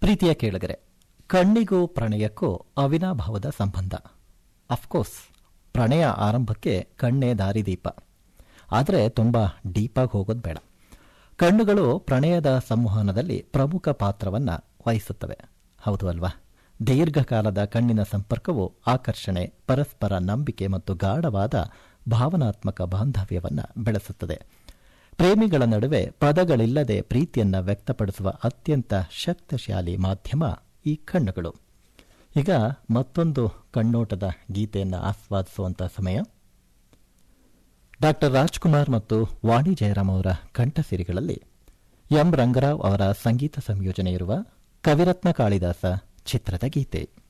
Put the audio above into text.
ಪ್ರೀತಿಯ ಕೇಳಿಗರೆ ಕಣ್ಣಿಗೂ ಪ್ರಣಯಕ್ಕೂ ಅವಿನಾಭಾವದ ಸಂಬಂಧ ಅಫ್ಕೋರ್ಸ್ ಪ್ರಣಯ ಆರಂಭಕ್ಕೆ ಕಣ್ಣೇ ದಾರಿದೀಪ ಆದರೆ ತುಂಬ ಡೀಪಾಗಿ ಹೋಗೋದು ಬೇಡ ಕಣ್ಣುಗಳು ಪ್ರಣಯದ ಸಂವಹನದಲ್ಲಿ ಪ್ರಮುಖ ಪಾತ್ರವನ್ನು ವಹಿಸುತ್ತವೆ ಹೌದು ಅಲ್ವಾ ದೀರ್ಘಕಾಲದ ಕಣ್ಣಿನ ಸಂಪರ್ಕವು ಆಕರ್ಷಣೆ ಪರಸ್ಪರ ನಂಬಿಕೆ ಮತ್ತು ಗಾಢವಾದ ಭಾವನಾತ್ಮಕ ಬಾಂಧವ್ಯವನ್ನು ಬೆಳೆಸುತ್ತದೆ ಪ್ರೇಮಿಗಳ ನಡುವೆ ಪದಗಳಿಲ್ಲದೆ ಪ್ರೀತಿಯನ್ನ ವ್ಯಕ್ತಪಡಿಸುವ ಅತ್ಯಂತ ಶಕ್ತಿಶಾಲಿ ಮಾಧ್ಯಮ ಈ ಕಣ್ಣುಗಳು ಈಗ ಮತ್ತೊಂದು ಕಣ್ಣೋಟದ ಗೀತೆಯನ್ನು ಆಸ್ವಾದಿಸುವಂತಹ ಸಮಯ ಡಾಕ್ಟರ್ ರಾಜ್ಕುಮಾರ್ ಮತ್ತು ವಾಣಿ ಜಯರಾಮ್ ಅವರ ಕಂಠಸಿರಿಗಳಲ್ಲಿ ಎಂ ರಂಗರಾವ್ ಅವರ ಸಂಗೀತ ಸಂಯೋಜನೆ ಇರುವ ಕವಿರತ್ನ ಕಾಳಿದಾಸ ಚಿತ್ರದ ಗೀತೆ